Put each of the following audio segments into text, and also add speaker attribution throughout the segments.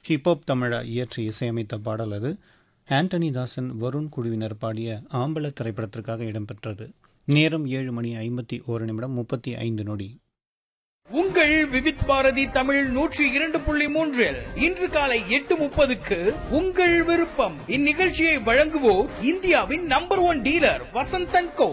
Speaker 1: hip hop தமிழா இயற்றி இசையமைத்த பாடல் அது ஆண்டனி தாசன் வருண் குழுவினர் பாடிய ஆம்பல திரைப்படத்திற்காக இடம்பெற்றது நேரம் ஏழு மணி ஐம்பத்தி ஓரு நிமிடம் முப்பத்தி ஐந்து நொடி
Speaker 2: உங்கள் விவித் பாரதி தமிழ் நூற்றி இரண்டு புள்ளி மூன்றில் இன்று காலை எட்டு முப்பதுக்கு உங்கள் விருப்பம் இந்நிகழ்ச்சியை வழங்குவோர் இந்தியாவின் number one dealer Vasanthan Co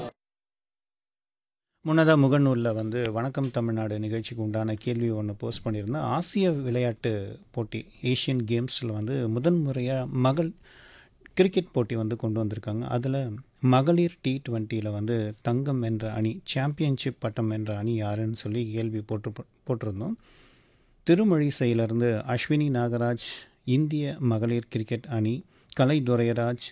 Speaker 1: முன்னதாக முகநூலில் வந்து வணக்கம் தமிழ்நாடு நிகழ்ச்சிக்கு உண்டான கேள்வி ஒன்று போஸ்ட் பண்ணியிருந்தேன் ஆசிய விளையாட்டு போட்டி ஏஷியன் கேம்ஸில் வந்து முதன் முறையாக மகள் கிரிக்கெட் போட்டி வந்து கொண்டு வந்திருக்காங்க அதில் மகளிர் டி டுவெண்ட்டியில் வந்து தங்கம் என்ற அணி சாம்பியன்ஷிப் பட்டம் என்ற அணி யாருன்னு சொல்லி கேள்வி போட்டு போட்டிருந்தோம் திருமழிசையிலிருந்து அஸ்வினி நாகராஜ் இந்திய மகளிர் கிரிக்கெட் அணி கலை துரையராஜ்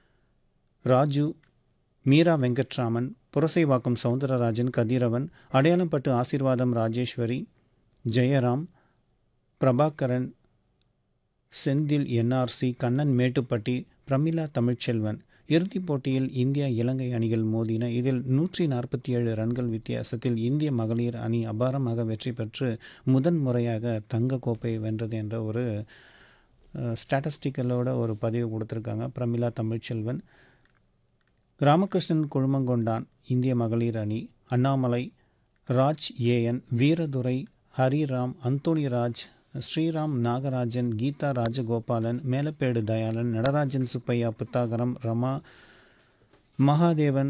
Speaker 1: ராஜு மீரா வெங்கட்ராமன் புரசைவாக்கம் சவுந்தரராஜன் கதிரவன் அடையாளம்பட்டு ஆசீர்வாதம் ராஜேஸ்வரி ஜெயராம் பிரபாகரன் செந்தில் என்ஆர்சி கண்ணன் மேட்டுப்பட்டி பிரமிளா தமிழ்ச்செல்வன் இறுதிப் போட்டியில் இந்தியா இலங்கை அணிகள் மோதின இதில் நூற்றி நாற்பத்தி ஏழு ரன்கள் வித்தியாசத்தில் இந்திய மகளிர் அணி அபாரமாக வெற்றி பெற்று முதன் முறையாக தங்க கோப்பையை வென்றது என்ற ஒரு ஸ்டாட்டிஸ்டிக்கலோட ஒரு பதிவு கொடுத்துருக்காங்க பிரமிளா தமிழ்ச்செல்வன் ராமகிருஷ்ணன் குழுமங்கொண்டான் இந்திய மகளிர் அணி Annamalai Raj AN Veeradurai Hariram Anthonyraj Sriram Nagarajan Geetha Rajagopalan Melapedu Dayalan Natarajan Subbaiah புத்தாகரம் Rama Mahadevan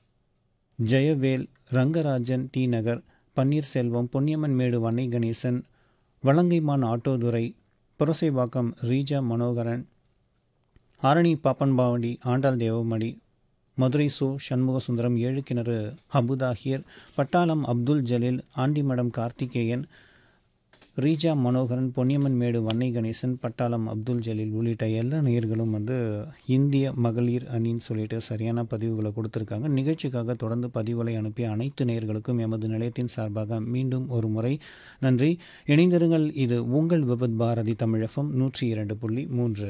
Speaker 1: Jayavel Rangarajan D Nagar Panneerselvam Ponniyamman Medu வன்னை Ganesan Valangaiman ஆட்டோதுரை Purasawalkam Reeja Manoharan Arani பாப்பன்பாவடி Andal தேவமடி Madurai so Shanmuga Sundaram ஏழு கிணறு அபுதாஹிர் பட்டாளம் அப்துல் ஜலீல் ஆண்டிமடம் கார்த்திகேயன் ரீஜா மனோகரன் பொன்னியம்மன் மேடு வன்னை கணேசன் பட்டாளம் அப்துல் ஜலீல் உள்ளிட்ட எல்லா நேயர்களும் வந்து இந்திய மகளிர் அணின்னு சொல்லிட்டு சரியான பதிவுகளை கொடுத்துருக்காங்க நிகழ்ச்சிக்காக தொடர்ந்து பதிவுகளை அனுப்பிய அனைத்து நேயர்களுக்கும் எமது நிலையத்தின் சார்பாக மீண்டும் ஒரு முறை நன்றி இணைந்திருங்கள் இது உங்கள் விபத் பாரதி தமிழகம் நூற்றி இரண்டு புள்ளி மூன்று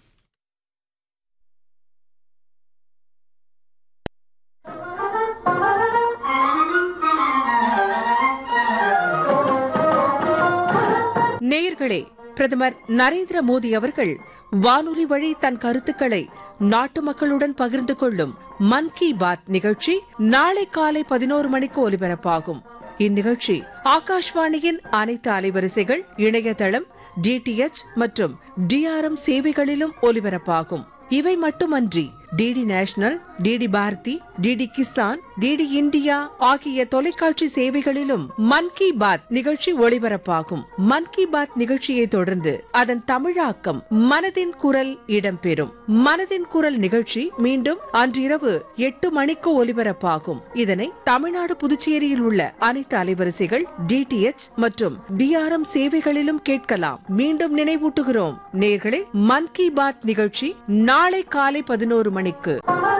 Speaker 3: நேயர்களே பிரதமர் நரேந்திர மோடி அவர்கள் வானொலி வழி தன் கருத்துக்களை நாட்டு மக்களுடன் பகிர்ந்து கொள்ளும் மன் கி பாத் நிகழ்ச்சி நாளை காலை பதினோரு மணிக்கு ஒலிபரப்பாகும் இந்நிகழ்ச்சி ஆகாஷ்வாணியின் அனைத்து அலைவரிசைகள் இணையதளம் டிடிஎச் மற்றும் டிஆர்எம் சேவைகளிலும் ஒலிபரப்பாகும் இவை மட்டுமன்றி DD national DD Bharati DD Kisan DD India ஆகிய தொலைக்காட்சி சேவைகளிலும் மன் கி பாத் நிகழ்ச்சி ஒளிபரப்பாகும் மன் கி பாத் நிகழ்ச்சியை தொடர்ந்து அதன் தமிழாக்கம் மனதின் குரல் இடம்பெறும் மனதின் குரல் நிகழ்ச்சி மீண்டும் அன்றிரவு எட்டு மணிக்கு ஒலிபரப்பாகும் இதனை தமிழ்நாடு புதுச்சேரியில் உள்ள அனைத்து அலைவரிசைகள் டிடிஎச் மற்றும் டிஆர்எம் சேவைகளிலும் கேட்கலாம் மீண்டும் நினைவூட்டுகிறோம் நேர்களே மன் கி பாத் நிகழ்ச்சி நாளை காலை பதினோரு மணிக்கு